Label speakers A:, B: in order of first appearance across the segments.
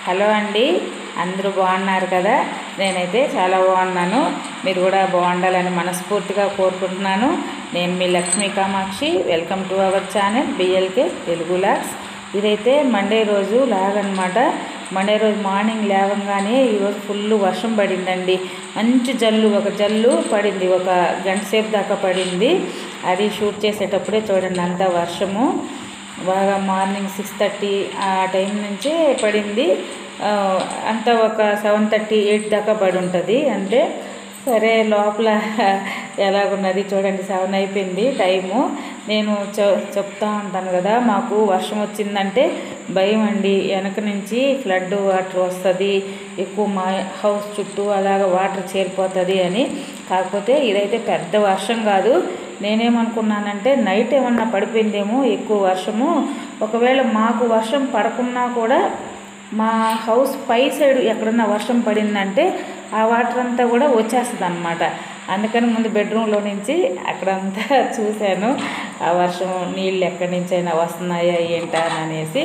A: Hello అండి అందరూ బాగున్నారు కదా నేనైతే చాలా బాగున్నాను మీరు కూడా బాగుండాలని మనస్ఫూర్తిగా కోరుకుంటున్నాను నేను మీ Lakshmi Kamakshi welcome to our channel BLK Telugu vlogs ఇదైతే మండే రోజు లాగ్ అనమాట మండే రోజు మార్నింగ్ లేవగానే ఈరోజు ఫుల్ వర్షం పడిందండి మంచి జల్లు ఒక జల్లు పడింది ఒక గంట సేపు దాకా పడింది అది షూట్ చేసేటప్పుడే చూడండి అంతా వర్షము బాగా మార్నింగ్ సిక్స్ థర్టీ ఆ టైం నుంచే పడింది ఆ, అంతా ఒక సెవెన్ థర్టీ ఎయిట్ దాకా పడి ఉంటుంది అంతే సరే లోపల ఎలాగున్నది చూడండి సెవెన్ అయిపోయింది టైము నేను చె చెప్తా ఉంటాను కదా మాకు వర్షం వచ్చిందంటే భయం అండి వెనక నుంచి ఫ్లడ్ వాటర్ వస్తుంది ఎక్కువ మా హౌస్ చుట్టూ అలాగ వాటర్ చేరిపోతుంది అని కాకపోతే ఇదైతే పెద్ద వర్షం కాదు నేనేమనుకున్నానంటే నైట్ ఏమన్నా పడిపోయిందేమో ఎక్కువ వర్షము ఒకవేళ మాకు వర్షం పడకున్నా కూడా మా హౌస్ పై సైడ్ ఎక్కడన్నా వర్షం పడిందంటే ఆ వాటర్ అంతా కూడా వచ్చేస్తుంది అనమాట అందుకని ముందు బెడ్రూమ్లో నుంచి అక్కడంతా చూశాను ఆ వర్షం నీళ్ళు ఎక్కడి నుంచైనా వస్తున్నాయా ఏంటా అని అనేసి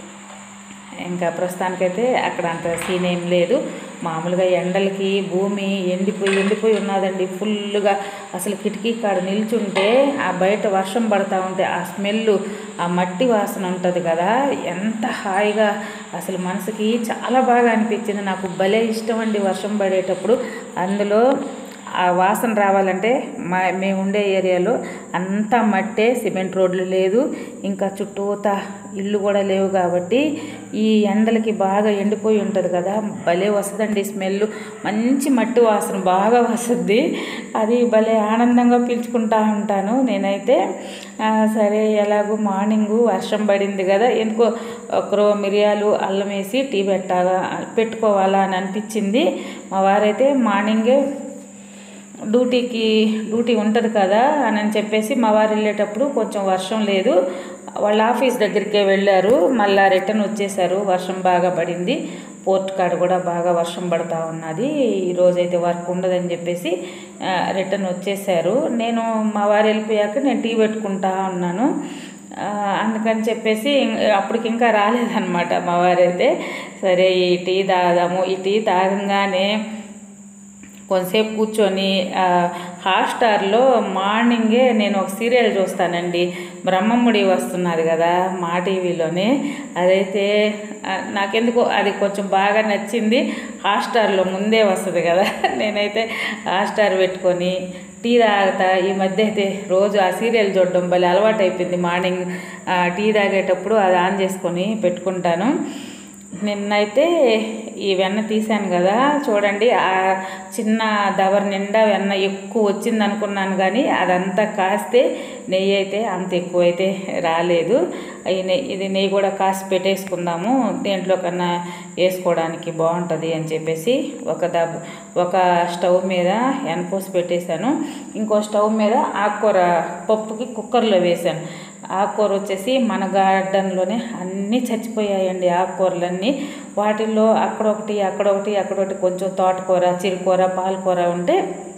A: ఇంకా ప్రస్తుతానికైతే అక్కడ అంత సీన్ ఏం లేదు మామూలుగా ఎండలకి భూమి ఎండిపోయి ఎండిపోయి ఉన్నదండి ఫుల్గా అసలు కిటికీ కాడ నిల్చుంటే ఆ బయట వర్షం పడతా ఉంటే ఆ స్మెల్ ఆ మట్టి వాసన ఉంటుంది కదా ఎంత హాయిగా అసలు మనసుకి చాలా బాగా అనిపించింది నాకు భలే ఇష్టం అండి వర్షం పడేటప్పుడు అందులో ఆ వాసన రావాలంటే మా మేము ఉండే ఏరియాలో అంతా మట్టే సిమెంట్ రోడ్లు లేదు ఇంకా చుట్టూతా ఇల్లు కూడా లేవు కాబట్టి ఈ ఎండలకి బాగా ఎండిపోయి ఉంటుంది కదా భలే వస్తుందండి స్మెల్ మంచి మట్టి వాసన బాగా వస్తుంది అది భలే ఆనందంగా పీల్చుకుంటా ఉంటాను నేనైతే ఆ, సరే ఎలాగో మార్నింగు వర్షం పడింది కదా ఎందుకో ఒకరో మిరియాలు అల్లం వేసి టీ పెట్టాలా పెట్టుకోవాలా అని అనిపించింది మా వారైతే మార్నింగే డ్యూటీకి డ్యూటీ ఉంటుంది కదా అని అని చెప్పేసి మా వారు వెళ్ళేటప్పుడు కొంచెం వర్షం లేదు వాళ్ళ ఆఫీస్ దగ్గరికే వెళ్ళారు మళ్ళా రిటర్న్ వచ్చేసారు వర్షం బాగా పడింది పోర్ట్ కాడ కూడా బాగా వర్షం పడతా ఉన్నది ఈరోజైతే వర్క్ ఉండదని చెప్పేసి ఆ, రిటర్న్ వచ్చేసారు నేను మా వారు వెళ్ళిపోయాక నేను టీ పెట్టుకుంటా ఉన్నాను ఆ, అందుకని చెప్పేసి అప్పటికి ఇంకా రాలేదన్నమాట మా వారైతే సరే ఈ టీ తాగదాము ఈ టీ తాగంగానే కొంతసేపు కూర్చొని ఆ, హాట్స్టార్లో మార్నింగే నేను ఒక సీరియల్ చూస్తానండి బ్రహ్మముడి వస్తున్నది కదా మా టీవీలోనే అదైతే ఆ, నాకెందుకో అది కొంచెం బాగా నచ్చింది హాట్స్టార్లో ముందే వస్తుంది కదా నేనైతే హాట్స్టార్ పెట్టుకొని టీ తాగుతా ఈ మధ్య అయితే రోజు ఆ సీరియల్ చూడడం భలే అలవాటు అయిపోయింది మార్నింగ్ ఆ, టీ తాగేటప్పుడు అది ఆన్ చేసుకొని పెట్టుకుంటాను నిన్నైతే ఈ వెన్న తీసాను కదా చూడండి ఆ చిన్న దవర్ నిండా వెన్న ఎక్కువ వచ్చింది అనుకున్నాను కానీ అదంతా కాస్తే నెయ్యి అయితే అంత ఎక్కువ అయితే రాలేదు ఈ నెయ్యి ఇది నెయ్యి కూడా కాసి పెట్టేసుకుందాము దేంట్లో కన్నా వేసుకోవడానికి బాగుంటుంది అని చెప్పేసి ఒక దబ్ ఒక స్టవ్ మీద ఎనపోసి పెట్టేశాను ఇంకో స్టవ్ మీద ఆకుకూర పప్పుకి కుక్కర్లో వేశాను ఆకుకూర వచ్చేసి మన గార్డెన్లోనే అన్నీ చచ్చిపోయాయండి ఆకుకూరలన్నీ వాటిల్లో అక్కడొకటి అక్కడొకటి అక్కడొకటి కొంచెం తోటకూర చిరుకూర పాలకూర ఉంటే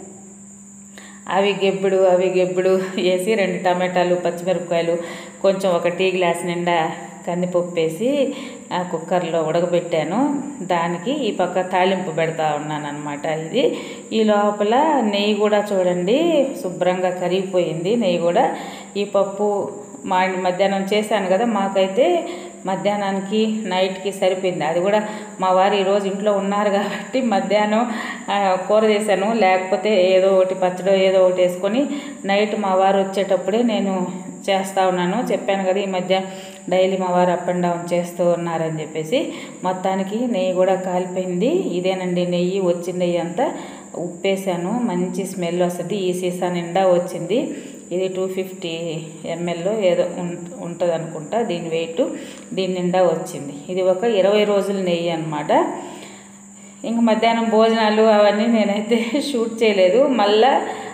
A: అవి గెబ్బుడు అవి గెబ్బుడు వేసి రెండు టమాటాలు పచ్చిమిరపకాయలు కొంచెం ఒక టీ గ్లాస్ నిండా కందిపప్పు వేసి ఆ కుక్కర్లో ఉడకబెట్టాను దానికి ఈ పక్క తాలింపు పెడతా ఉన్నాను అనమాట ఇది ఈ లోపల నెయ్యి కూడా చూడండి శుభ్రంగా కరిగిపోయింది నెయ్యి కూడా ఈ పప్పు మా మధ్యాహ్నం చేశాను కదా మాకైతే మధ్యాహ్నానికి నైట్కి సరిపోయింది అది కూడా మా వారు ఈరోజు ఇంట్లో ఉన్నారు కాబట్టి మధ్యాహ్నం ఆ, కూర చేశాను లేకపోతే ఏదో ఒకటి పచ్చడో ఏదో ఒకటి వేసుకొని నైట్ మా వారు వచ్చేటప్పుడే నేను చేస్తూ ఉన్నాను చెప్పాను కదా ఈ మధ్య డైలీ మా వారు అప్ అండ్ డౌన్ చేస్తూ ఉన్నారని చెప్పేసి మొత్తానికి నెయ్యి కూడా కాలిపోయింది ఇదేనండి నెయ్యి వచ్చిన నెయ్యి అంతా ఉప్పేసాను మంచి స్మెల్ వస్తుంది ఈ సీసా నిండా వచ్చింది ఇది టూ ఫిఫ్టీ ఎంఎల్లో ఏదో ఉంటుంది అనుకుంటా దీని వెయిట్ దీని నిండా వచ్చింది ఇది ఒక ఇరవై రోజుల నెయ్యి అనమాట ఇంక మధ్యాహ్నం భోజనాలు అవన్నీ నేనైతే షూట్ చేయలేదు మళ్ళా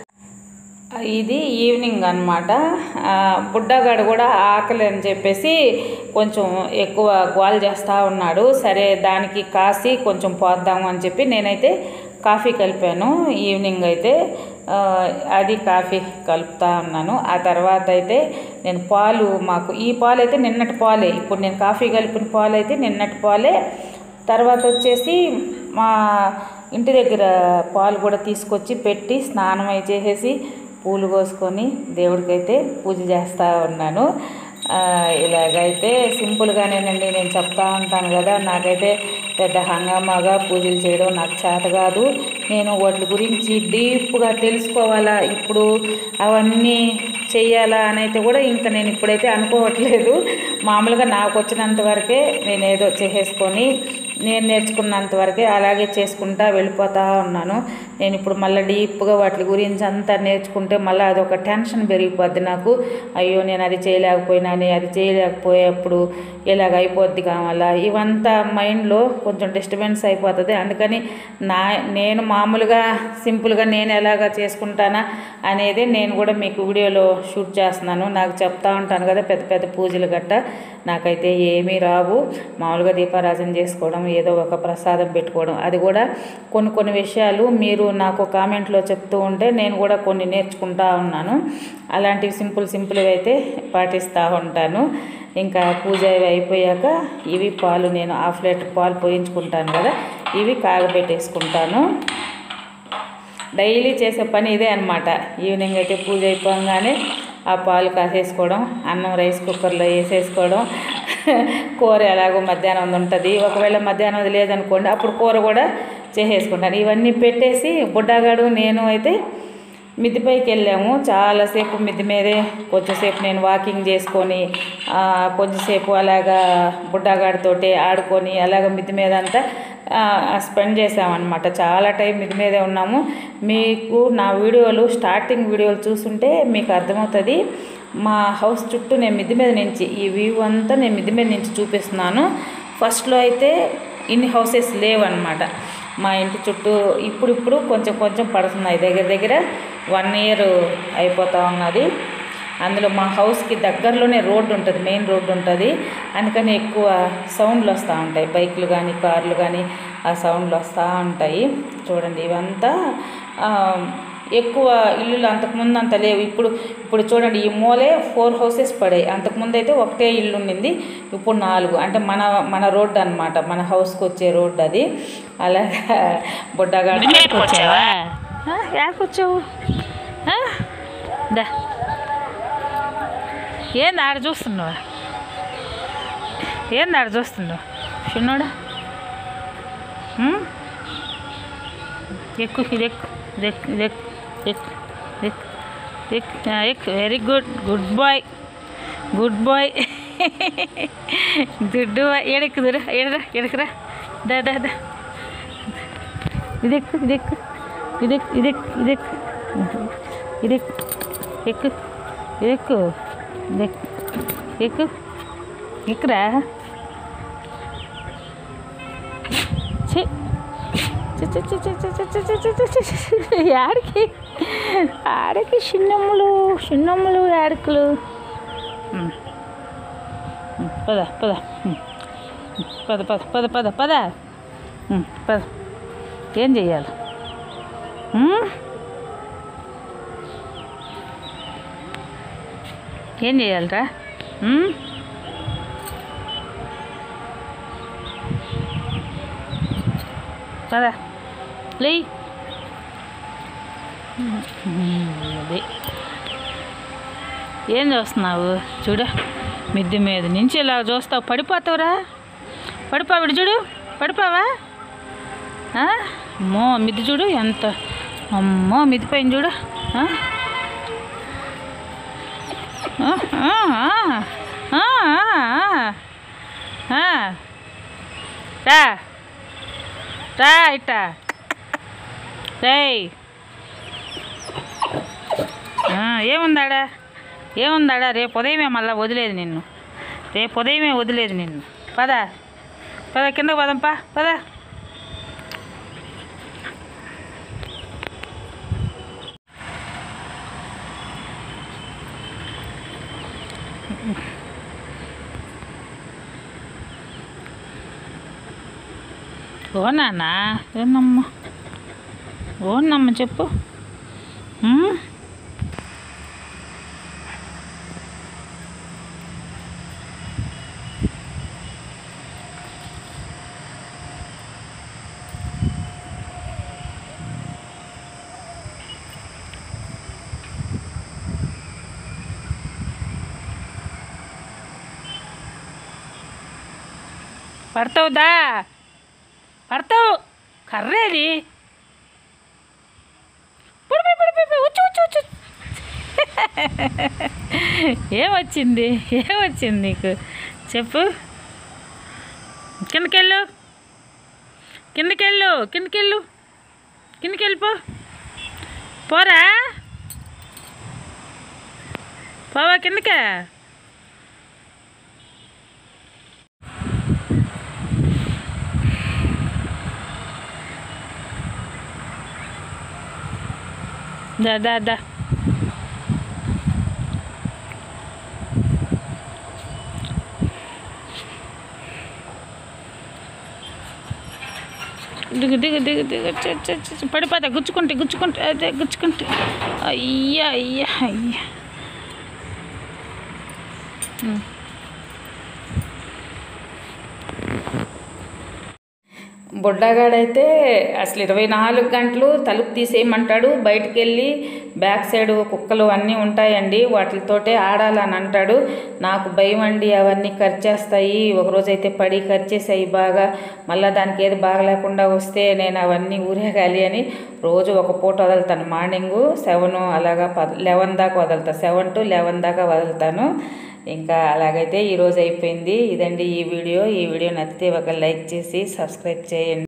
A: ఇది ఈవినింగ్ అనమాట బుడ్డగాడు కూడా ఆకలి అని చెప్పేసి కొంచెం ఎక్కువ గోల్ చేస్తూ ఉన్నాడు సరే దానికి కాసి కొంచెం పోద్దాము అని చెప్పి నేనైతే కాఫీ కలిపాను ఈవినింగ్ అయితే ఆ, అది కాఫీ కలుపుతా ఉన్నాను ఆ తర్వాత అయితే నేను పాలు మాకు ఈ పాలు అయితే నిన్నటి పాలే ఇప్పుడు నేను కాఫీ కలిపిన పాలు అయితే నిన్నటి పాలే తర్వాత వచ్చేసి మా ఇంటి దగ్గర పాలు కూడా తీసుకొచ్చి పెట్టి స్నానం అయి చేసేసి పూలు కోసుకొని దేవుడికైతే పూజ చేస్తూ ఉన్నాను ఆ, ఇలాగైతే సింపుల్గానేనండి నేను చెప్తా ఉంటాను కదా నాకైతే పెద్ద హంగామాగా పూజలు చేయడం నాకు చేత కాదు నేను వాటి గురించి డీప్గా తెలుసుకోవాలా ఇప్పుడు అవన్నీ చెయ్యాలా అని అయితే కూడా ఇంకా నేను ఇప్పుడైతే అనుకోవట్లేదు మామూలుగా నాకు వచ్చినంత వరకే నేను ఏదో చేసేసుకొని నేను నేర్చుకున్నంత వరకే అలాగే చేసుకుంటా వెళ్ళిపోతా ఉన్నాను నేను ఇప్పుడు మళ్ళీ డీప్గా వాటి గురించి అంతా నేర్చుకుంటే మళ్ళీ అదొక టెన్షన్ పెరిగిపోద్ది నాకు అయ్యో నేను అది చేయలేకపోయినాని అది చేయలేకపోయేప్పుడు ఇలాగ అయిపోద్ది కావాలా ఇవంతా మైండ్లో కొంచెం డిస్టర్బెన్స్ అయిపోతుంది అందుకని నా నేను మామూలుగా సింపుల్గా నేను ఎలాగ చేసుకుంటానా అనేది నేను కూడా మీకు వీడియోలో షూట్ చేస్తున్నాను నాకు చెప్తా ఉంటాను కదా పెద్ద పెద్ద పూజలు గట్ట నాకైతే ఏమీ రావు మామూలుగా దీపారాధన చేసుకోవడం ఏదో ఒక ప్రసాదం పెట్టుకోవడం అది కూడా కొన్ని కొన్ని విషయాలు మీరు నాకు కామెంట్లో చెప్తూ ఉంటే నేను కూడా కొన్ని నేర్చుకుంటా ఉన్నాను అలాంటివి సింపుల్ సింపుల్గా అయితే పాటిస్తూ ఉంటాను ఇంకా పూజ అవి అయిపోయాక ఇవి పాలు నేను హాఫ్ లీటర్ పాలు పోయించుకుంటాను కదా ఇవి కాగబెట్టేసుకుంటాను డైలీ చేసే పని ఇదే అనమాట ఈవినింగ్ అయితే పూజ అయిపోగానే ఆ పాలు కాసేసుకోవడం అన్నం రైస్ కుక్కర్లో వేసేసుకోవడం కూర ఎలాగో మధ్యాహ్నం ఉంటుంది ఒకవేళ మధ్యాహ్నం అది లేదనుకోండి అప్పుడు కూర కూడా చేసేసుకుంటాను ఇవన్నీ పెట్టేసి బుడ్డగాడు నేను అయితే మిద్ది పైకి వెళ్ళాము చాలాసేపు మిద్ది మీదే కొంచెంసేపు నేను వాకింగ్ చేసుకొని ఆ, కొంచెంసేపు అలాగా బుడ్డగాడితోటి ఆడుకొని అలాగ మిద్ది మీద అంతా స్పెండ్ చేసామన్నమాట చాలా టైం మిద్ది మీదే ఉన్నాము మీకు నా వీడియోలు స్టార్టింగ్ వీడియోలు చూస్తుంటే మీకు అర్థమవుతుంది మా హౌస్ చుట్టూ నేను మిద్ది మీద నుంచి ఈ వ్యూ అంతా నేను మిద్ది మీద నుంచి చూపిస్తున్నాను ఫస్ట్లో అయితే ఇన్ని హౌసెస్ లేవన్నమాట మా ఇంటి చుట్టూ ఇప్పుడిప్పుడు కొంచెం కొంచెం పడుతున్నాయి దగ్గర దగ్గర వన్ ఇయర్ అయిపోతూ ఉన్నది అందులో మా హౌస్కి దగ్గరలోనే రోడ్డు ఉంటుంది మెయిన్ రోడ్డు ఉంటుంది అందుకని ఎక్కువ సౌండ్లు వస్తూ ఉంటాయి బైకులు కానీ కార్లు కానీ ఆ సౌండ్లు వస్తూ ఉంటాయి చూడండి ఇవంతా ఆ, ఎక్కువ ఇల్లులు అంతకుముందు అంత లేవు ఇప్పుడు ఇప్పుడు చూడండి ఈ మూలే ఫోర్ హౌసెస్ పడాయి అంతకుముందు అయితే ఒకటే ఇల్లు ఉండింది ఇప్పుడు నాలుగు అంటే మన మన రోడ్డు అనమాట మన హౌస్కి వచ్చే రోడ్డు అది అలాగా బుడ్డగాడు వచ్చావా యాడికి వచ్చావు ఆ? దా ఏంది ఆడ చూస్తున్నావా ఏంది ఆడ చూస్తున్నావు చిన్నోడా ఉమ్? ఎక్కు ఇది ఎక్కు ఇది ఎక్కు ఇది ఎక్కు ఎక్కు ఎక్కు ఎక్కు ఆ, ఎక్కు very good good boy good boy good boy ఏడెక్కుదురా ఏడరా ఎడకురా దా దా దా ಇದೆಕ್ಕು ಇದೆಕ್ಕು ಇದೆಕ್ಕು ಇದೆಕ್ಕು ಇದೆಕ್ಕು ಇದೆಕ್ಕು ఎక్కు ఎక్కు ಇದೆಕ್ಕು ఎక్కు ఎక్కురా ఛీ చి చి చి చి చి చి చి చి చి చి చి చి. యాడికి ఆడికి చిన్నమ్ములు చిన్నమ్ములు యాడికలు ఉమ్. ఉమ్, పద పద ఉమ్. పద పద పద పద పద ఉమ్, పద ఏం చెయ్యాలి ఉమ్? ఏం చేయాలిరా ఉమ్? పద లే అది ఏం చూస్తున్నావు చూడ మిద్దె మీద నుంచి ఇలా చూస్తావు పడిపోతావురా పడిపోవు ఇటు చూడు పడిపోవా ఆ? అమ్మో మిద్ది చూడు ఎంత అమ్మో మిద్ది పైన చూడు ఆ? ఆ, ఆ, ఆ, ఆ, ఆ. రా రా ఇట్ట రేయ్ ఆ, ఏముందాడా ఏముందాడా రేపు ఉదయమే మళ్ళీ వదిలేదు నిన్ను రేపు ఉదయమే వదిలేదు నిన్ను పద పద కిందకు పదంపా పద ఓ నాన్న ఏనమ్మా ఓనమ్మ చెప్పు ఉమ్? పడతావుదా పడతావు కర్రేది పుడి, పుడి, పుడి, పుడి, ఉచ్చు, ఉచ్చు, ఉచ్చు. ఏమొచ్చింది ఏమొచ్చింది నీకు చెప్పు కిందకెళ్ళు కిందకెళ్ళు కిందకెళ్ళు కిందకి వెళ్ళిపో పోరా పోవా కిందకా దా దా దా దిగు దిగు దిగు దిగు చ్చ, చ్చ, చ్చ, చ్చ. పడిపోతా గుచ్చుకుంటే గుచ్చుకుంటే అదే గుచ్చుకుంటే అయ్యా అయ్యా అయ్యా ఉమ్. బుడ్డగాడైతే అసలు ఇరవై నాలుగు గంటలు తలుపు తీసేయమంటాడు బయటికి వెళ్ళి బ్యాక్ సైడ్ కుక్కలు అన్నీ ఉంటాయండి వాటితోటే ఆడాలని అంటాడు నాకు భయం అండి అవన్నీ ఖర్చేస్తాయి ఒకరోజైతే పడి ఖర్చేసాయి బాగా మళ్ళీ దానికి ఏది బాగా లేకుండా వస్తే నేను అవన్నీ ఊరేగాలి అని రోజు ఒక పూట వదులుతాను మార్నింగు సెవెన్ అలాగా పద లెవెన్ దాకా వదులుతాను సెవెన్ టు లెవెన్ దాకా వదులుతాను ఇంకా అలాగైతే ఈరోజు అయిపోయింది ఇదండి ఈ వీడియో ఈ వీడియో నచ్చితే ఒక లైక్ చేసి సబ్స్క్రైబ్ చేయండి